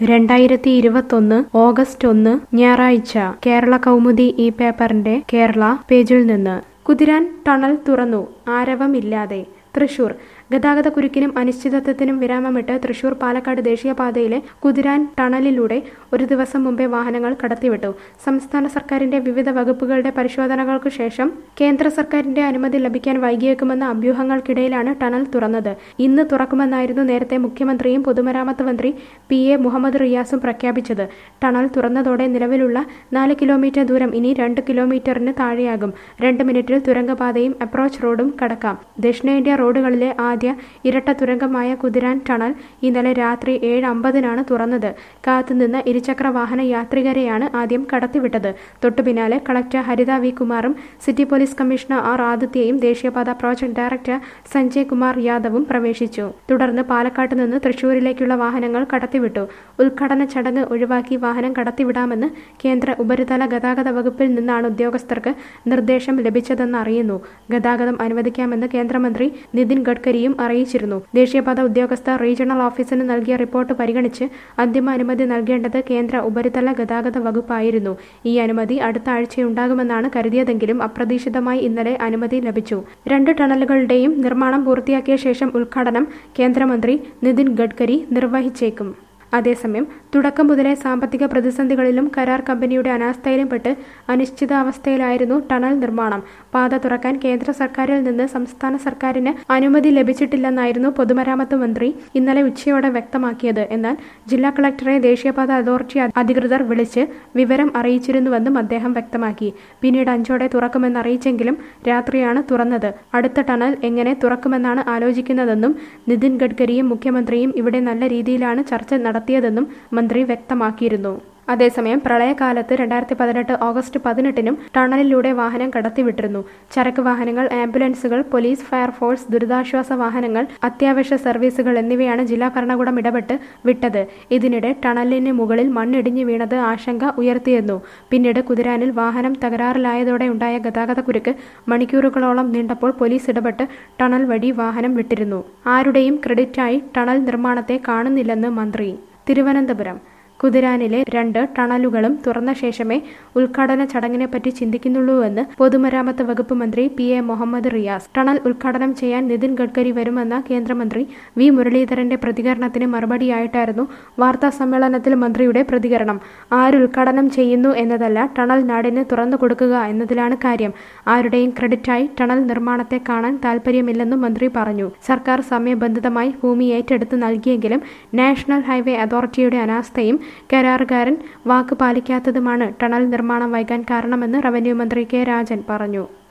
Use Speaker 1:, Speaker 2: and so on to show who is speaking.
Speaker 1: രണ്ടായിരത്തി ഇരുപത്തൊന്ന് ഓഗസ്റ്റ് ഒന്ന് ഞായറാഴ്ച കേരള കൗമുദി ഈ പേപ്പറിന്റെ കേരള പേജിൽ നിന്ന് കുതിരാൻ ടണൽ തുറന്നു ആരവമില്ലാതെ തൃശൂർ ഗതാഗത കുരുക്കിനും അനിശ്ചിതത്വത്തിനും വിരാമമിട്ട് തൃശൂർ പാലക്കാട് ദേശീയപാതയിലെ കുതിരാൻ ടണലിലൂടെ ഒരു ദിവസം മുമ്പേ വാഹനങ്ങൾ കടത്തിവിട്ടു സംസ്ഥാന സർക്കാരിന്റെ വിവിധ വകുപ്പുകളുടെ പരിശോധനകൾക്കു ശേഷം കേന്ദ്ര സർക്കാരിന്റെ അനുമതി ലഭിക്കാൻ വൈകിയേക്കുമെന്ന അഭ്യൂഹങ്ങൾക്കിടയിലാണ് ടണൽ തുറന്നത് ഇന്ന് തുറക്കുമെന്നായിരുന്നു നേരത്തെ മുഖ്യമന്ത്രിയും പൊതുമരാമത്ത് മന്ത്രി പി എ മുഹമ്മദ് റിയാസും പ്രഖ്യാപിച്ചത് ടണൽ തുറന്നതോടെ നിലവിലുള്ള നാല് കിലോമീറ്റർ ദൂരം ഇനി രണ്ട് കിലോമീറ്ററിന് താഴെയാകും രണ്ട് മിനിറ്റിൽ തുരങ്കപാതയും അപ്രോച്ച് റോഡും കടക്കാം ദക്ഷിണേന്ത്യ റോഡുകളിലെ ആദ്യ ഇരട്ട തുരങ്കമായ കുതിരാൻ ടണൽ ഇന്നലെ രാത്രി ഏഴ് അമ്പതിനാണ് തുറന്നത് കാത്തുനിന്ന ഇരുചക്ര വാഹന യാത്രികരെയാണ് ആദ്യം കടത്തിവിട്ടത് തൊട്ടു പിന്നാലെ കളക്ടർ ഹരിത വി കുമാറും സിറ്റി പോലീസ് കമ്മീഷണർ ആർ ആദിത്യയും ദേശീയപാത പ്രോജക്ട് ഡയറക്ടർ സഞ്ജയ് കുമാർ യാദവും പ്രവേശിച്ചു തുടർന്ന് പാലക്കാട്ട് നിന്ന് തൃശൂരിലേക്കുള്ള വാഹനങ്ങൾ കടത്തിവിട്ടു ഉദ്ഘാടന ചടങ്ങ് ഒഴിവാക്കി വാഹനം കടത്തിവിടാമെന്ന് കേന്ദ്ര ഉപരിതല ഗതാഗത വകുപ്പിൽ നിന്നാണ് ഉദ്യോഗസ്ഥർക്ക് നിർദ്ദേശം ലഭിച്ചതെന്ന് അറിയുന്നു ഗതാഗതം അനുവദിക്കാമെന്ന് കേന്ദ്രമന്ത്രി നിതിൻ ഗഡ്കരിയും അറിയിച്ചിരുന്നു ദേശീയപാത ഉദ്യോഗസ്ഥർ റീജിയണൽ ഓഫീസിന് നൽകിയ റിപ്പോർട്ട് പരിഗണിച്ച് അന്തിമ അനുമതി നൽകേണ്ടത് കേന്ദ്ര ഉപരിതല ഗതാഗത വകുപ്പായിരുന്നു ഈ അനുമതി അടുത്ത ആഴ്ചയുണ്ടാകുമെന്നാണ് കരുതിയതെങ്കിലും അപ്രതീക്ഷിതമായി ഇന്നലെ അനുമതി ലഭിച്ചു രണ്ട് ടണലുകളുടെയും നിർമ്മാണം പൂർത്തിയാക്കിയ ശേഷം ഉദ്ഘാടനം കേന്ദ്രമന്ത്രി നിതിൻ ഗഡ്കരി നിർവഹിച്ചേക്കും അതേസമയം തുടക്കം മുതലേ സാമ്പത്തിക പ്രതിസന്ധികളിലും കരാർ കമ്പനിയുടെ അനാസ്ഥയിലും പെട്ട് അനിശ്ചിതാവസ്ഥയിലായിരുന്നു ടണൽ നിർമ്മാണം പാത തുറക്കാൻ കേന്ദ്ര സർക്കാരിൽ നിന്ന് സംസ്ഥാന സർക്കാരിന് അനുമതി ലഭിച്ചിട്ടില്ലെന്നായിരുന്നു പൊതുമരാമത്ത് മന്ത്രി ഇന്നലെ ഉച്ചയോടെ വ്യക്തമാക്കിയത് എന്നാൽ ജില്ലാ കളക്ടറെ ദേശീയപാത അതോറിറ്റി അധികൃതർ വിളിച്ച് വിവരം അറിയിച്ചിരുന്നുവെന്നും അദ്ദേഹം വ്യക്തമാക്കി പിന്നീട് അഞ്ചോടെ തുറക്കുമെന്നറിയിച്ചെങ്കിലും രാത്രിയാണ് തുറന്നത് അടുത്ത ടണൽ എങ്ങനെ തുറക്കുമെന്നാണ് ആലോചിക്കുന്നതെന്നും നിതിൻ ഗഡ്കരിയും മുഖ്യമന്ത്രിയും ഇവിടെ നല്ല രീതിയിലാണ് ചർച്ച നടത്തിയതെന്നും മന്ത്രി വ്യക്തമാക്കിയിരുന്നു അതേസമയം പ്രളയകാലത്ത് രണ്ടായിരത്തി പതിനെട്ട് ഓഗസ്റ്റ് പതിനെട്ടിനും ടണലിലൂടെ വാഹനം കടത്തിവിട്ടിരുന്നു ചരക്ക് വാഹനങ്ങൾ ആംബുലൻസുകൾ പോലീസ് ഫയർഫോഴ്സ് ദുരിതാശ്വാസ വാഹനങ്ങൾ അത്യാവശ്യ സർവീസുകൾ എന്നിവയാണ് ജില്ലാ ഭരണകൂടം ഇടപെട്ട് വിട്ടത് ഇതിനിടെ ടണലിന് മുകളിൽ മണ്ണിടിഞ്ഞു വീണത് ആശങ്ക ഉയർത്തിയിരുന്നു പിന്നീട് കുതിരാനിൽ വാഹനം തകരാറിലായതോടെ ഉണ്ടായ ഗതാഗത കുരുക്ക് മണിക്കൂറുകളോളം നീണ്ടപ്പോൾ പോലീസ് ഇടപെട്ട് ടണൽ വഴി വാഹനം വിട്ടിരുന്നു ആരുടെയും ക്രെഡിറ്റായി ടണൽ നിർമ്മാണത്തെ കാണുന്നില്ലെന്ന് മന്ത്രി തിരുവനന്തപുരം കുതിരാനിലെ രണ്ട് ടണലുകളും തുറന്ന ശേഷമേ ഉദ്ഘാടന ചടങ്ങിനെപ്പറ്റി ചിന്തിക്കുന്നുള്ളൂവെന്ന് പൊതുമരാമത്ത് വകുപ്പ് മന്ത്രി P A Muhammad Riyas tunnel ഉദ്ഘാടനം ചെയ്യാൻ നിതിൻ ഗഡ്കരി വരുമെന്ന കേന്ദ്രമന്ത്രി വി മുരളീധരന്റെ പ്രതികരണത്തിന് മറുപടിയായിട്ടായിരുന്നു വാർത്താ സമ്മേളനത്തിൽ മന്ത്രിയുടെ പ്രതികരണം ആരുദ്ഘാടനം ചെയ്യുന്നു എന്നതല്ല ടണൽ നാടിന് തുറന്നു കൊടുക്കുക എന്നതിലാണ് കാര്യം ആരുടെയും ക്രെഡിറ്റായി ടണൽ നിർമ്മാണത്തെ കാണാൻ താൽപ്പര്യമില്ലെന്നും മന്ത്രി പറഞ്ഞു സർക്കാർ സമയബന്ധിതമായി ഭൂമി ഏറ്റെടുത്ത് നൽകിയെങ്കിലും നാഷണൽ ഹൈവേ അതോറിറ്റിയുടെ അനാസ്ഥയും കരാറുകാരൻ വാക്ക് പാലിക്കാത്തതുമാണ് ടണൽ നിർമ്മാണം വൈകാൻ കാരണമെന്ന് റവന്യൂ മന്ത്രി കെ രാജൻ പറഞ്ഞു